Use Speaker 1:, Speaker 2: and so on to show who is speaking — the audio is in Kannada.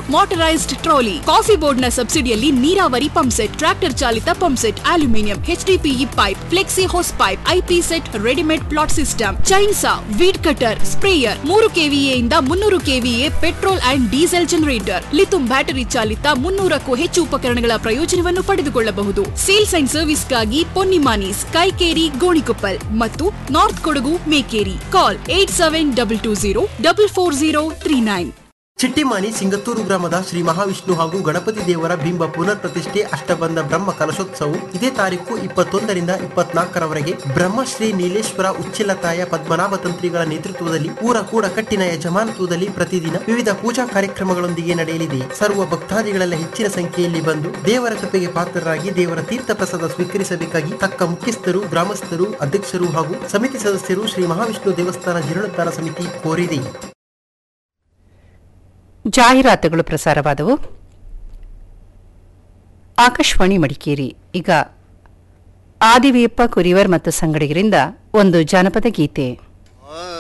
Speaker 1: ಮೋಟರೈಸ್ಡ್ ಟ್ರಾಲಿ ಕಾಫಿ ಬೋರ್ಡ್ ನ ಸಬ್ಸಿಡಿಯಲ್ಲಿ ನೀರಾವರಿ ಪಂಪ್ ಸೆಟ್ ಟ್ರಾಕ್ಟರ್ ಚಾಲಿತ pump set aluminium HDPE pipe flexi hose pipe IP set readymade plot system chainsaw weed cutter sprayer ಮೂರು ಕೆವಿಎ ಇಂದ ಮುನ್ನೂರು KVA petrol and diesel generator lithium battery ಚಾಲಿತ ಮುನ್ನೂರಕ್ಕೂ ಹೆಚ್ಚು ಉಪಕರಣಗಳ ಪ್ರಯೋಜನವನ್ನು ಪಡೆದುಕೊಳ್ಳಬಹುದು ಸೇಲ್ಸ್ ಅಂಡ್ ಸರ್ವಿಸ್ಗಾಗಿ ಪೊನ್ನಿಮಾನೀಸ್ ಕೈಕೇರಿ ಗೋಣಿಕೊಪ್ಪಲ್ ಮತ್ತು north Kodagu Mekeri call eight seven double two zero double four zero three nine
Speaker 2: Chittimani Singatturu ಗ್ರಾಮದ ಶ್ರೀ ಮಹಾವಿಷ್ಣು ಹಾಗೂ ಗಣಪತಿ ದೇವರ ಬಿಂಬ ಪುನರ್ ಪ್ರತಿಷ್ಠೆ ಅಷ್ಟಬಂಧ ಬ್ರಹ್ಮ ಕಲಶೋತ್ಸವವು ಇದೇ ತಾರೀಕು ಇಪ್ಪತ್ತೊಂದರಿಂದ ಇಪ್ಪತ್ನಾಲ್ಕರವರೆಗೆ ಬ್ರಹ್ಮಶ್ರೀ ನೀಲೇಶ್ವರ ಉಚ್ಚಿಲತಾಯ ಪದ್ಮನಾಭ ತಂತ್ರಿಗಳ ನೇತೃತ್ವದಲ್ಲಿ ಊರ ಕೂಡ ಕಟ್ಟಿನ ಯಜಮಾನತ್ವದಲ್ಲಿ ಪ್ರತಿದಿನ ವಿವಿಧ ಪೂಜಾ ಕಾರ್ಯಕ್ರಮಗಳೊಂದಿಗೆ ನಡೆಯಲಿದೆ ಸರ್ವ ಭಕ್ತಾದಿಗಳೆಲ್ಲ ಹೆಚ್ಚಿನ ಸಂಖ್ಯೆಯಲ್ಲಿ ಬಂದು ದೇವರ ಕೃಪೆಗೆ ಪಾತ್ರರಾಗಿ ದೇವರ ತೀರ್ಥ ಪ್ರಸಾದ ಸ್ವೀಕರಿಸಬೇಕಾಗಿ ತಕ್ಕ ಮುಖ್ಯಸ್ಥರು ಗ್ರಾಮಸ್ಥರು ಅಧ್ಯಕ್ಷರು ಹಾಗೂ ಸಮಿತಿ ಸದಸ್ಯರು ಶ್ರೀ ಮಹಾವಿಷ್ಣು ದೇವಸ್ಥಾನ ಜೀರ್ಣೋದ್ಧಾರ ಸಮಿತಿ ಕೋರಿದೆ
Speaker 3: ಜಾಹೀರಾತುಗಳು ಪ್ರಸಾರವಾದವು ಆಕಾಶವಾಣಿ ಮಡಿಕೇರಿ ಈಗ ಆದಿವೀಯಪ್ಪ ಕುರಿವರ್ ಮತ್ತು ಸಂಗಡಿಗರಿಂದ ಒಂದು ಜಾನಪದ ಗೀತೆ